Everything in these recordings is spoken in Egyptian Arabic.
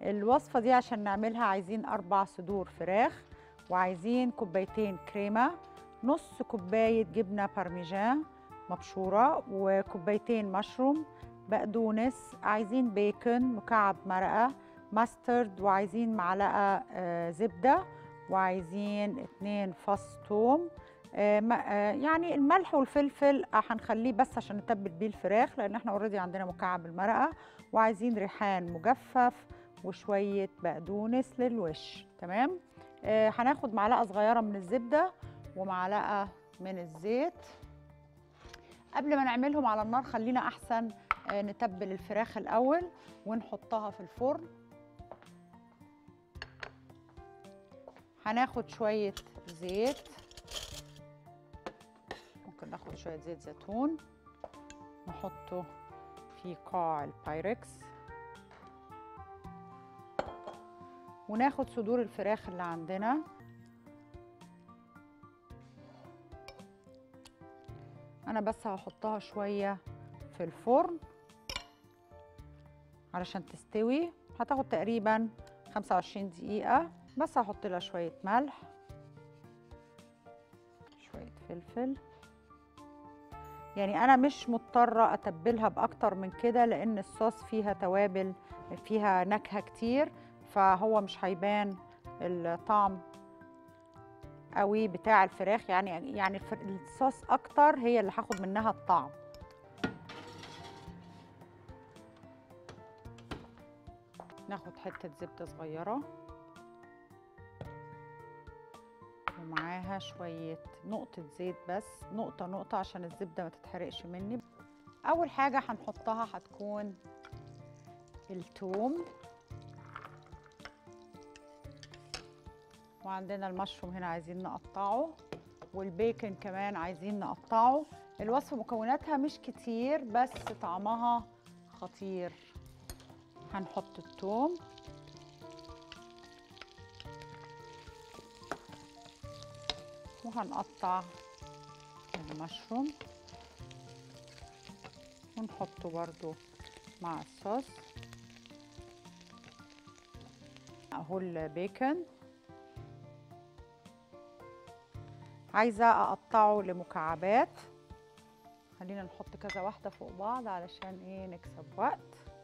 الوصفة دي عشان نعملها عايزين أربع صدور فراخ وعايزين كوبايتين كريمة نص كوباية جبنة بارميجان مبشورة وكوبايتين مشروم بقدونس عايزين بيكن مكعب مرقة ماسترد وعايزين معلقة آه، زبدة وعايزين اتنين فص توم آه، ما- آه، يعني الملح والفلفل آه، هنخليه بس عشان نتبل بيه الفراخ لان احنا اوريدي عندنا مكعب المرقه وعايزين ريحان مجفف وشويه بقدونس للوش تمام آه، هناخد معلقه صغيره من الزبده ومعلقه من الزيت قبل ما نعملهم على النار خلينا احسن آه، نتبل الفراخ الاول ونحطها في الفرن هناخد شويه زيت ممكن ناخد شويه زيت زيتون نحطه في قاع البايركس وناخد صدور الفراخ اللي عندنا انا بس هحطها شويه في الفرن علشان تستوي هتاخد تقريبا 25 دقيقه بس هحط لها شويه ملح شويه فلفل يعني انا مش مضطره اتبلها باكتر من كده لان الصوص فيها توابل فيها نكهه كتير فهو مش هيبان الطعم قوي بتاع الفراخ يعني يعني الفر- الصوص اكتر هي اللي هاخد منها الطعم ناخد حته زبده صغيره ومعاها شويه نقطه زيت بس نقطه نقطه عشان الزبده ما تتحرقش مني اول حاجه هنحطها هتكون الثوم وعندنا المشروم هنا عايزين نقطعه والبيكن كمان عايزين نقطعه الوصفة مكوناتها مش كتير بس طعمها خطير هنحط الثوم وهنقطع المشروم ونحطه برضو مع الصوص اهو البيكن عايزه اقطعه لمكعبات خلينا نحط كذا واحده فوق بعض علشان ايه نكسب وقت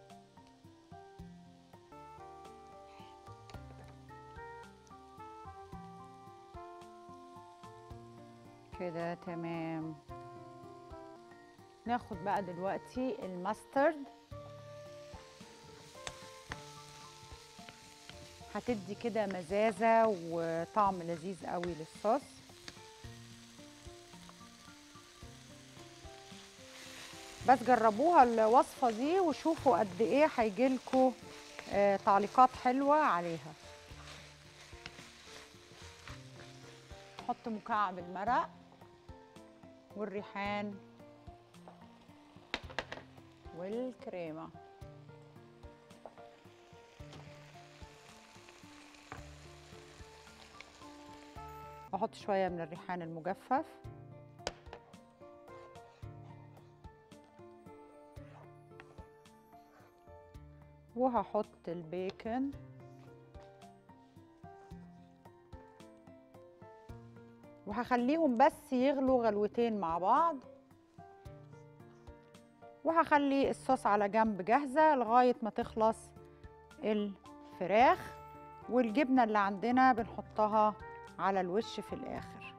كده تمام ناخد بقى دلوقتي الماسترد هتدي كده مزازه وطعم لذيذ قوي للصوص بس جربوها الوصفه دي وشوفوا قد ايه هيجيلكوا آه، تعليقات حلوه عليها نحط مكعب المرق والريحان والكريمه احط شويه من الريحان المجفف وهحط البيكن وهخليهم بس يغلوا غلوتين مع بعض وهخلي الصوص على جنب جاهزة لغاية ما تخلص الفراخ والجبنة اللي عندنا بنحطها على الوش في الآخر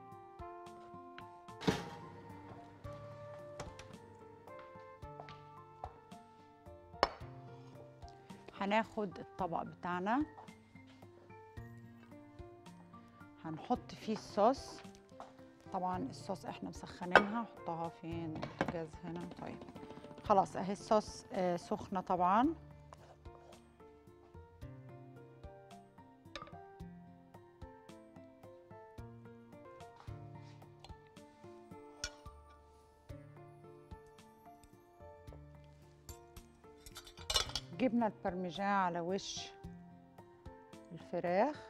هناخد الطبق بتاعنا هنحط فيه الصوص طبعا الصوص احنا مسخنينها حطها فين البوتاجاز هنا طيب خلاص اهي الصوص آه سخنه طبعا جبنا البرمجان على وش الفراخ